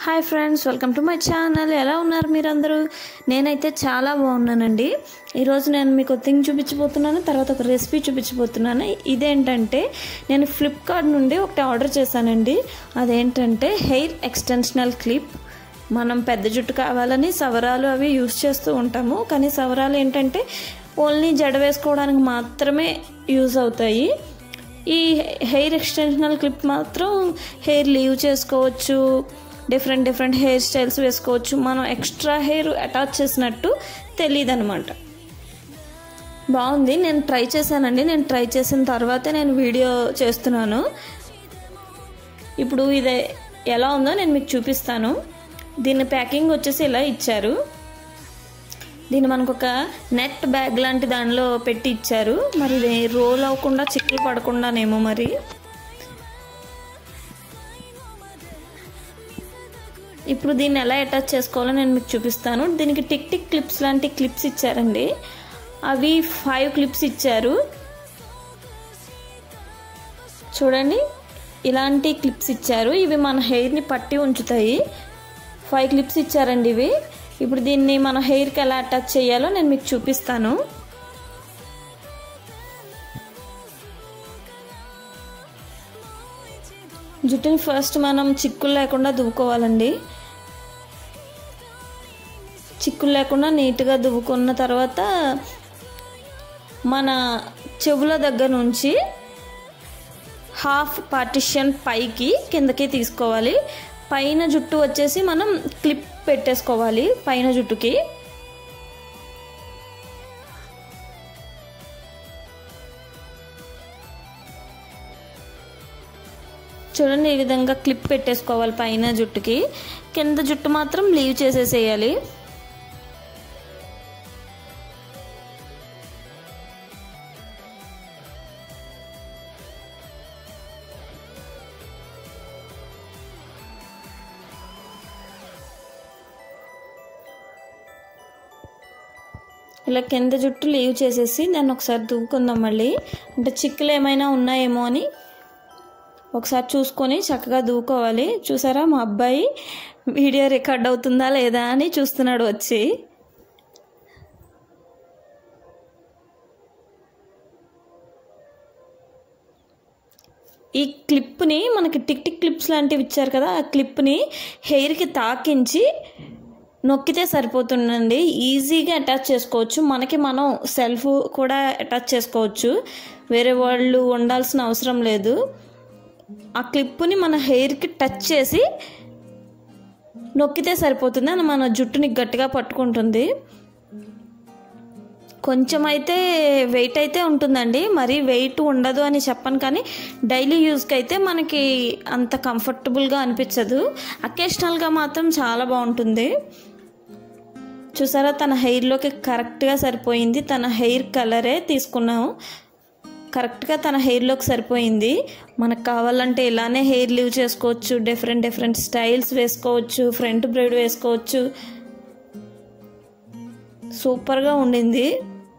hi friends welcome to my channel ఎలా ఉన్నారు మీరందరూ నేనైతే చాలా బాగున్నానండి ఈరోజు నేను మీకు థింగ్ చూపించబోతున్నాను తర్వాత ఒక రెసిపీ చూపించబోతున్నాను ఇదేంటంటే నేను ఫ్లిప్కార్ట్ నుండి ఒకటి ఆర్డర్ చేశానండి అదేంటంటే హెయిర్ ఎక్స్టెన్షనల్ క్లిప్ మనం పెద్ద జుట్టు కావాలని సవరాలు అవి యూస్ చేస్తూ ఉంటాము కానీ సవరాలు ఏంటంటే ఓన్లీ జడ వేసుకోవడానికి మాత్రమే యూజ్ అవుతాయి ఈ హెయిర్ ఎక్స్టెన్షనల్ క్లిప్ మాత్రం హెయిర్ లీవ్ చేసుకోవచ్చు డిఫరెంట్ డిఫరెంట్ హెయిర్ స్టైల్స్ వేసుకోవచ్చు మనం ఎక్స్ట్రా హెయిర్ అటాచ్ చేసినట్టు తెలియదు అనమాట బాగుంది నేను ట్రై చేశానండి నేను ట్రై చేసిన తర్వాతే నేను వీడియో చేస్తున్నాను ఇప్పుడు ఇది ఎలా ఉందో నేను మీకు చూపిస్తాను దీని ప్యాకింగ్ వచ్చేసి ఇలా ఇచ్చారు దీన్ని మనకు ఒక నెట్ బ్యాగ్ లాంటి దానిలో పెట్టి ఇచ్చారు మరి ఇది రోల్ అవ్వకుండా చిక్కులు పడకుండానేమో మరి ఇప్పుడు దీన్ని ఎలా అటాచ్ చేసుకోవాలో నేను మీకు చూపిస్తాను దీనికి టిక్ టిక్ క్లిప్స్ లాంటి క్లిప్స్ ఇచ్చారండి అవి ఫైవ్ క్లిప్స్ ఇచ్చారు చూడండి ఇలాంటి క్లిప్స్ ఇచ్చారు ఇవి మన హెయిర్ని పట్టి ఉంచుతాయి ఫైవ్ క్లిప్స్ ఇచ్చారండి ఇవి ఇప్పుడు దీన్ని మన హెయిర్కి ఎలా అటాచ్ చేయాలో నేను మీకు చూపిస్తాను జుట్టుని ఫస్ట్ మనం చిక్కులు లేకుండా దువ్వుకోవాలండి చిక్కులు లేకుండా నీట్గా దువ్వుకున్న తర్వాత మన చెవుల దగ్గర నుంచి హాఫ్ పార్టిషన్ పైకి కిందకి తీసుకోవాలి పైన జుట్టు వచ్చేసి మనం క్లిప్ పెట్టేసుకోవాలి పైన జుట్టుకి చూడండి ఈ విధంగా క్లిప్ పెట్టేసుకోవాలి పైన జుట్టుకి కింద జుట్టు మాత్రం లీవ్ చేసేసేయాలి ఇలా కింద జుట్టు లీవ్ చేసేసి దాన్ని ఒకసారి దువ్వుకుందాం మళ్ళీ అంటే చిక్కులు ఏమైనా ఉన్నాయేమో అని ఒకసారి చూసుకొని చక్కగా దూకోవాలి చూసారా మా అబ్బాయి వీడియో రికార్డ్ అవుతుందా లేదా అని చూస్తున్నాడు వచ్చి ఈ క్లిప్ని మనకి టిక్ టిక్ క్లిప్స్ లాంటివి ఇచ్చారు కదా ఆ క్లిప్ని హెయిర్కి తాకించి నొక్కితే సరిపోతుందండి ఈజీగా అటాచ్ చేసుకోవచ్చు మనకి మనం సెల్ఫ్ కూడా అటాచ్ చేసుకోవచ్చు వేరే వాళ్ళు ఉండాల్సిన అవసరం లేదు ఆ క్లిప్ని మన హెయిర్కి టచ్ చేసి నొక్కితే సరిపోతుంది అని మన జుట్టుని గట్టిగా పట్టుకుంటుంది కొంచెం అయితే వెయిట్ అయితే ఉంటుందండి మరి వెయిట్ ఉండదు అని చెప్పను కానీ డైలీ యూస్కి అయితే మనకి అంత కంఫర్టబుల్గా అనిపించదు అకేషనల్గా మాత్రం చాలా బాగుంటుంది చూసారా తన హెయిర్లోకి కరెక్ట్గా సరిపోయింది తన హెయిర్ కలరే తీసుకున్నాము కరెక్ట్గా తన హెయిర్లోకి సరిపోయింది మనకు కావాలంటే ఇలానే హెయిర్ లీవ్ చేసుకోవచ్చు డిఫరెంట్ డిఫరెంట్ స్టైల్స్ వేసుకోవచ్చు ఫ్రంట్ బ్రైడ్ వేసుకోవచ్చు సూపర్గా ఉండింది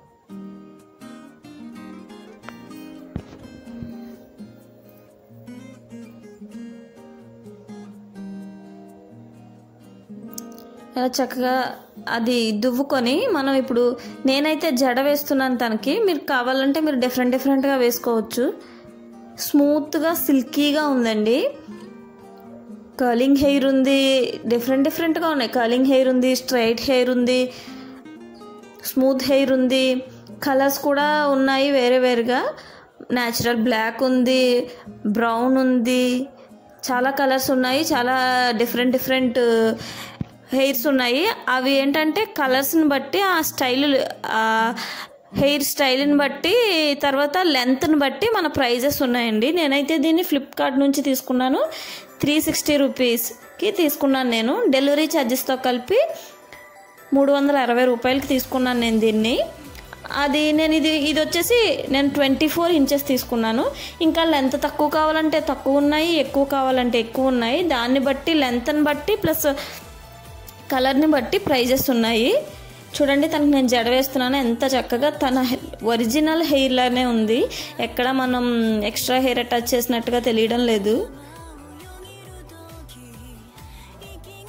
అలా చక్కగా అది దువ్వుకొని మనం ఇప్పుడు నేనైతే జడ వేస్తున్నాను తనకి మీరు కావాలంటే మీరు డిఫరెంట్ డిఫరెంట్గా వేసుకోవచ్చు స్మూత్గా సిల్కీగా ఉందండి కర్లింగ్ హెయిర్ ఉంది డిఫరెంట్ డిఫరెంట్గా ఉన్నాయి కర్లింగ్ హెయిర్ ఉంది స్ట్రైట్ హెయిర్ ఉంది స్మూత్ హెయిర్ ఉంది కలర్స్ కూడా ఉన్నాయి వేరే వేరుగా న్యాచురల్ బ్లాక్ ఉంది బ్రౌన్ ఉంది చాలా కలర్స్ ఉన్నాయి చాలా డిఫరెంట్ డిఫరెంట్ హెయిర్స్ ఉన్నాయి అవి ఏంటంటే కలర్స్ని బట్టి ఆ స్టైల్ హెయిర్ స్టైల్ని బట్టి తర్వాత లెంత్ని బట్టి మన ప్రైజెస్ ఉన్నాయండి నేనైతే దీన్ని ఫ్లిప్కార్ట్ నుంచి తీసుకున్నాను త్రీ సిక్స్టీ రూపీస్కి తీసుకున్నాను నేను డెలివరీ ఛార్జెస్తో కలిపి మూడు వందల అరవై రూపాయలకి తీసుకున్నాను నేను దీన్ని అది నేను ఇది ఇది వచ్చేసి నేను ట్వంటీ ఫోర్ ఇంచెస్ తీసుకున్నాను ఇంకా లెంత్ తక్కువ కావాలంటే తక్కువ ఉన్నాయి ఎక్కువ కావాలంటే ఎక్కువ ఉన్నాయి దాన్ని బట్టి లెంత్ని బట్టి ప్లస్ కలర్ని బట్టి ప్రైజెస్ ఉన్నాయి చూడండి తనకు నేను జడ వేస్తున్నాను ఎంత చక్కగా తన ఒరిజినల్ హెయిర్ లానే ఉంది ఎక్కడ మనం ఎక్స్ట్రా హెయిర్ అటాచ్ చేసినట్టుగా తెలియడం లేదు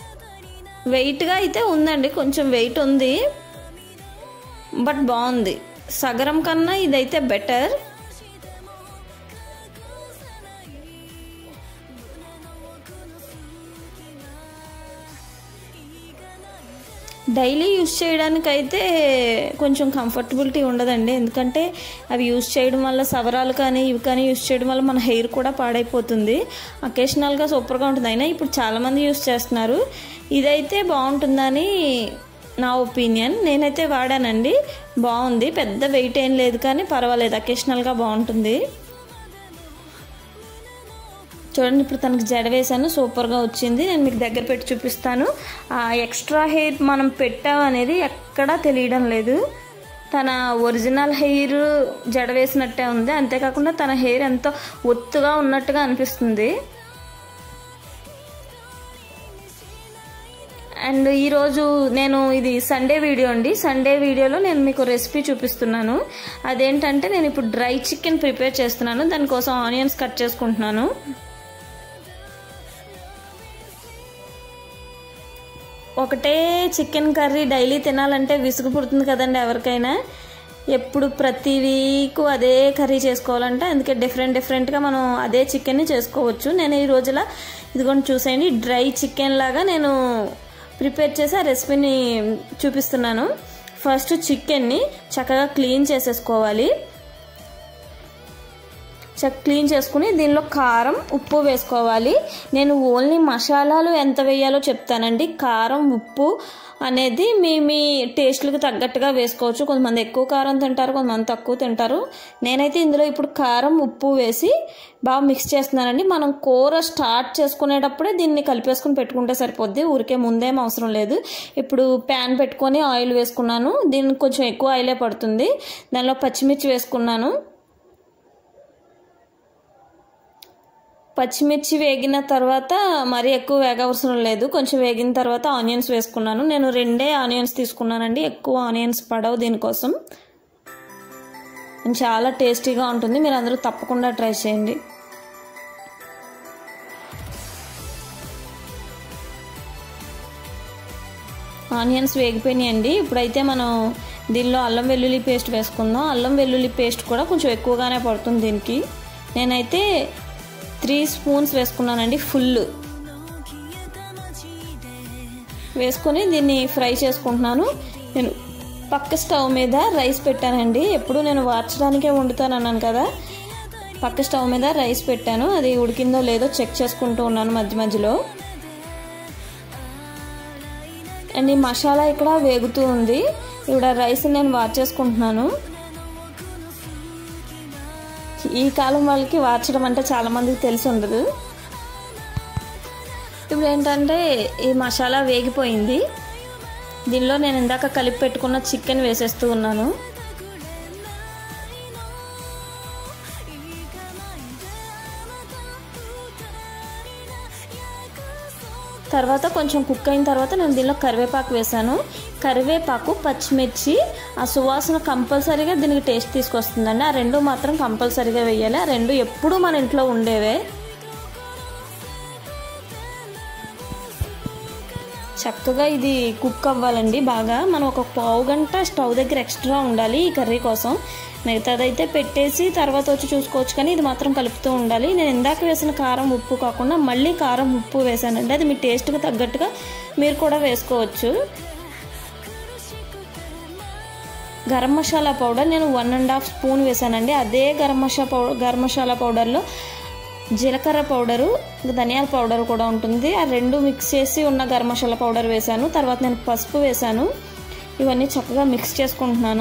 వెయిట్గా అయితే ఉందండి కొంచెం వెయిట్ ఉంది బట్ బాగుంది సగరం కన్నా ఇదైతే బెటర్ డైలీ యూస్ చేయడానికి అయితే కొంచెం కంఫర్టబిలిటీ ఉండదండి ఎందుకంటే అవి యూస్ చేయడం వల్ల సవరాలు కానీ ఇవి కానీ యూస్ చేయడం వల్ల మన హెయిర్ కూడా పాడైపోతుంది అకేషనల్గా సూపర్గా ఉంటుంది అయినా ఇప్పుడు చాలామంది యూస్ చేస్తున్నారు ఇదైతే బాగుంటుందని నా ఒపీనియన్ నేనైతే వాడానండి బాగుంది పెద్ద వెయిట్ ఏం లేదు కానీ పర్వాలేదు అకేషనల్గా బాగుంటుంది చూడండి ఇప్పుడు తనకి జడ వేసాను సూపర్గా వచ్చింది నేను మీకు దగ్గర పెట్టి చూపిస్తాను ఆ ఎక్స్ట్రా హెయిర్ మనం పెట్టాం అనేది ఎక్కడా తెలియడం లేదు తన ఒరిజినల్ హెయిర్ జడ వేసినట్టే ఉంది అంతేకాకుండా తన హెయిర్ ఎంతో ఒత్తుగా ఉన్నట్టుగా అనిపిస్తుంది అండ్ ఈరోజు నేను ఇది సండే వీడియో అండి సండే వీడియోలో నేను మీకు రెసిపీ చూపిస్తున్నాను అదేంటంటే నేను ఇప్పుడు డ్రై చికెన్ ప్రిపేర్ చేస్తున్నాను దానికోసం ఆనియన్స్ కట్ చేసుకుంటున్నాను ఒకటే చికెన్ కర్రీ డైలీ తినాలంటే విసుగు పుడుతుంది కదండి ఎవరికైనా ఎప్పుడు ప్రతి వీక్ అదే కర్రీ చేసుకోవాలంటే అందుకే డిఫరెంట్ డిఫరెంట్గా మనం అదే చికెన్ని చేసుకోవచ్చు నేను ఈ రోజులా ఇదిగోండి చూసేయండి డ్రై చికెన్ లాగా నేను ప్రిపేర్ చేసి ఆ రెసిపీని చూపిస్తున్నాను ఫస్ట్ చికెన్ని చక్కగా క్లీన్ చేసేసుకోవాలి చక్క క్లీన్ చేసుకుని దీనిలో కారం ఉప్పు వేసుకోవాలి నేను ఓన్లీ మసాలాలు ఎంత వేయాలో చెప్తానండి కారం ఉప్పు అనేది మీ మీ టేస్ట్లకు తగ్గట్టుగా వేసుకోవచ్చు కొంతమంది ఎక్కువ కారం తింటారు కొంతమంది తక్కువ తింటారు నేనైతే ఇందులో ఇప్పుడు కారం ఉప్పు వేసి బాగా మిక్స్ చేస్తున్నానండి మనం కూర స్టార్ట్ చేసుకునేటప్పుడే దీన్ని కలిపేసుకుని పెట్టుకుంటే సరిపోద్ది ఊరికే ముందేం అవసరం లేదు ఇప్పుడు ప్యాన్ పెట్టుకొని ఆయిల్ వేసుకున్నాను దీనికి కొంచెం ఎక్కువ ఆయిలే పడుతుంది దానిలో పచ్చిమిర్చి వేసుకున్నాను పచ్చిమిర్చి వేగిన తర్వాత మరీ ఎక్కువ వేగవసరం లేదు కొంచెం వేగిన తర్వాత ఆనియన్స్ వేసుకున్నాను నేను రెండే ఆనియన్స్ తీసుకున్నానండి ఎక్కువ ఆనియన్స్ పడవు దీనికోసం చాలా టేస్టీగా ఉంటుంది మీరు అందరూ తప్పకుండా ట్రై చేయండి ఆనియన్స్ వేగిపోయినాయండి ఇప్పుడైతే మనం దీనిలో అల్లం వెల్లుల్లి పేస్ట్ వేసుకుందాం అల్లం వెల్లుల్లి పేస్ట్ కూడా కొంచెం ఎక్కువగానే పడుతుంది దీనికి నేనైతే త్రీ స్పూన్స్ వేసుకున్నానండి ఫుల్ వేసుకొని దీన్ని ఫ్రై చేసుకుంటున్నాను నేను పక్క స్టవ్ మీద రైస్ పెట్టానండి ఎప్పుడు నేను వార్చడానికే వండుతాను అన్నాను కదా పక్క స్టవ్ మీద రైస్ పెట్టాను అది ఉడికిందో లేదో చెక్ చేసుకుంటూ ఉన్నాను మధ్య మధ్యలో అండ్ ఈ మసాలా ఇక్కడ వేగుతూ ఉంది ఇక్కడ రైస్ నేను వార్చేసుకుంటున్నాను ఈ కాలం వాళ్ళకి వార్చడం అంటే చాలామందికి తెలిసి ఉండదు ఇప్పుడు ఏంటంటే ఈ మసాలా వేగిపోయింది దీనిలో నేను ఇందాక కలిపి పెట్టుకున్న చికెన్ వేసేస్తూ ఉన్నాను తర్వాత కొంచెం కుక్ అయిన తర్వాత నేను దీనిలో కరివేపాకు వేసాను కరివేపాకు పచ్చిమిర్చి ఆ సువాసన కంపల్సరీగా దీనికి టేస్ట్ తీసుకొస్తుందండి ఆ రెండు మాత్రం కంపల్సరీగా వేయాలి ఆ రెండు ఎప్పుడూ మన ఇంట్లో ఉండేవే చక్కగా ఇది కుక్ అవ్వాలండి బాగా మనం ఒక పావు గంట స్టవ్ దగ్గర ఎక్స్ట్రా ఉండాలి ఈ కర్రీ కోసం మిగతాదైతే పెట్టేసి తర్వాత వచ్చి చూసుకోవచ్చు కానీ ఇది మాత్రం కలుపుతూ ఉండాలి నేను ఇందాక వేసిన కారం ఉప్పు కాకుండా మళ్ళీ కారం ఉప్పు వేసానండి అది మీ టేస్ట్కి తగ్గట్టుగా మీరు కూడా వేసుకోవచ్చు గరం మసాలా పౌడర్ నేను వన్ అండ్ హాఫ్ స్పూన్ వేసానండి అదే గరం మసాలా పౌడర్ గరం మసాలా పౌడర్లో జీలకర్ర పౌడరు ధనియాల పౌడర్ కూడా ఉంటుంది ఆ రెండు మిక్స్ చేసి ఉన్న గరం మసాలా పౌడర్ వేసాను తర్వాత నేను పసుపు వేసాను ఇవన్నీ చక్కగా మిక్స్ చేసుకుంటున్నాను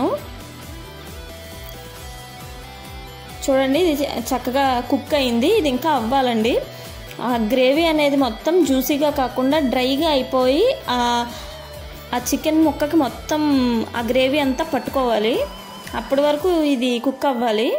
చూడండి ఇది చక్కగా కుక్ అయింది ఇది ఇంకా అవ్వాలండి ఆ గ్రేవీ అనేది మొత్తం జ్యూసీగా కాకుండా డ్రైగా అయిపోయి ఆ చికెన్ ముక్కకి మొత్తం ఆ గ్రేవీ అంతా పట్టుకోవాలి అప్పటి వరకు ఇది కుక్ అవ్వాలి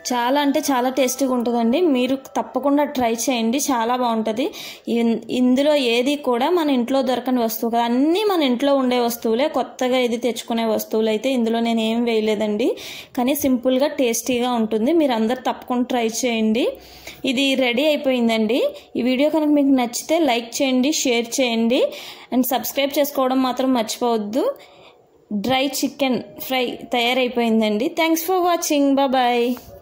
చాలా అంటే చాలా టేస్టీగా ఉంటుందండి మీరు తప్పకుండా ట్రై చేయండి చాలా బాగుంటుంది ఇన్- ఇందులో ఏది కూడా మన ఇంట్లో దొరకని వస్తువు కదా అన్నీ మన ఇంట్లో ఉండే వస్తువులే కొత్తగా ఇది తెచ్చుకునే వస్తువులు అయితే ఇందులో నేను ఏం వేయలేదండి కానీ సింపుల్గా టేస్టీగా ఉంటుంది మీరు అందరు తప్పకుండా ట్రై చేయండి ఇది రెడీ అయిపోయిందండి ఈ వీడియో కనుక మీకు నచ్చితే లైక్ చేయండి షేర్ చేయండి అండ్ సబ్స్క్రైబ్ చేసుకోవడం మాత్రం మర్చిపోవద్దు డ్రై చికెన్ ఫ్రై తయారైపోయిందండి థ్యాంక్స్ ఫర్ వాచింగ్ బాయ్